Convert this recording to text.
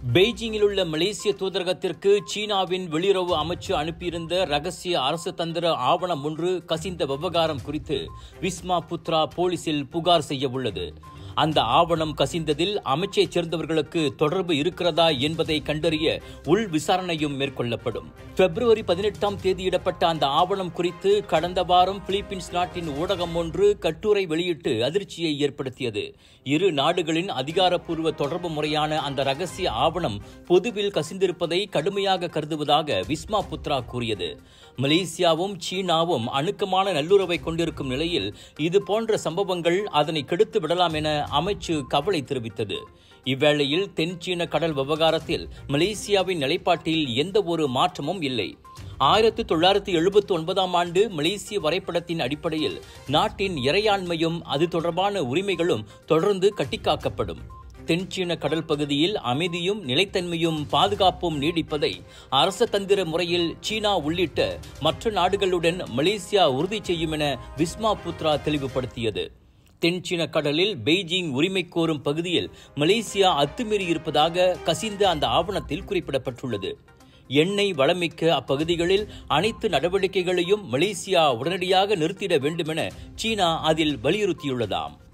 பெய்ஜிங்கில் உள்ள மலேசிய தூதரகத்திற்கு சீனாவின் வெளியுறவு அமைச்சு அனுப்பியிருந்த ரகசிய அரசு தந்திர ஆவணம் ஒன்று கசிந்த விவகாரம் குறித்து விஸ்மா புத்ரா போலீசில் புகார் செய்ய உள்ளது அந்த ஆவணம் கசிந்ததில் அமைச்சைச் சேர்ந்தவர்களுக்கு தொடர்பு இருக்கிறதா என்பதை கண்டறிய உள் விசாரணையும் மேற்கொள்ளப்படும் பிப்ரவரி பதினெட்டாம் தேதியிடப்பட்ட அந்த ஆவணம் குறித்து கடந்த வாரம் பிலிப்பீன்ஸ் நாட்டின் ஊடகம் ஒன்று கட்டுரை வெளியிட்டு அதிர்ச்சியை ஏற்படுத்தியது இரு நாடுகளின் அதிகாரப்பூர்வ தொடர்பு முறையான அந்த ரகசிய ஆவணம் பொதுவில் கசிந்திருப்பதை கடுமையாக கருதுவதாக விஸ்மா புத்ரா கூறியது மலேசியாவும் சீனாவும் அணுக்கமான நல்லுறவை கொண்டிருக்கும் நிலையில் இது போன்ற சம்பவங்கள் அதனை கெடுத்து விடலாம் என அமைச்சு கவலை தெரிவித்தது இவ்வேளையில் தென் சீன கடல் விவகாரத்தில் மலேசியாவின் நிலைப்பாட்டில் எந்த ஒரு மாற்றமும் இல்லை ஆயிரத்தி தொள்ளாயிரத்தி எழுபத்தி ஒன்பதாம் ஆண்டு மலேசிய வரைபடத்தின் அடிப்படையில் நாட்டின் இறையாண்மையும் அது தொடர்பான உரிமைகளும் தொடர்ந்து கட்டிக்காக்கப்படும் தென்சீன கடல் பகுதியில் அமைதியும் நிலைத்தன்மையும் பாதுகாப்பும் நீடிப்பதை அரச தந்திர முறையில் சீனா உள்ளிட்ட மற்ற நாடுகளுடன் மலேசியா உறுதி செய்யும் என விஸ்மா புத்ரா தெளிவுபடுத்தியது தென்சீன கடலில் பெய்ஜிங் உரிமை கோரும் பகுதியில் மலேசியா அத்துமீறி இருப்பதாக கசிந்த அந்த ஆவணத்தில் குறிப்பிடப்பட்டுள்ளது எண்ணெய் வளமிக்க அப்பகுதிகளில் அனைத்து நடவடிக்கைகளையும் மலேசியா உடனடியாக நிறுத்திட வேண்டுமென சீனா அதில் வலியுறுத்தியுள்ளதாம்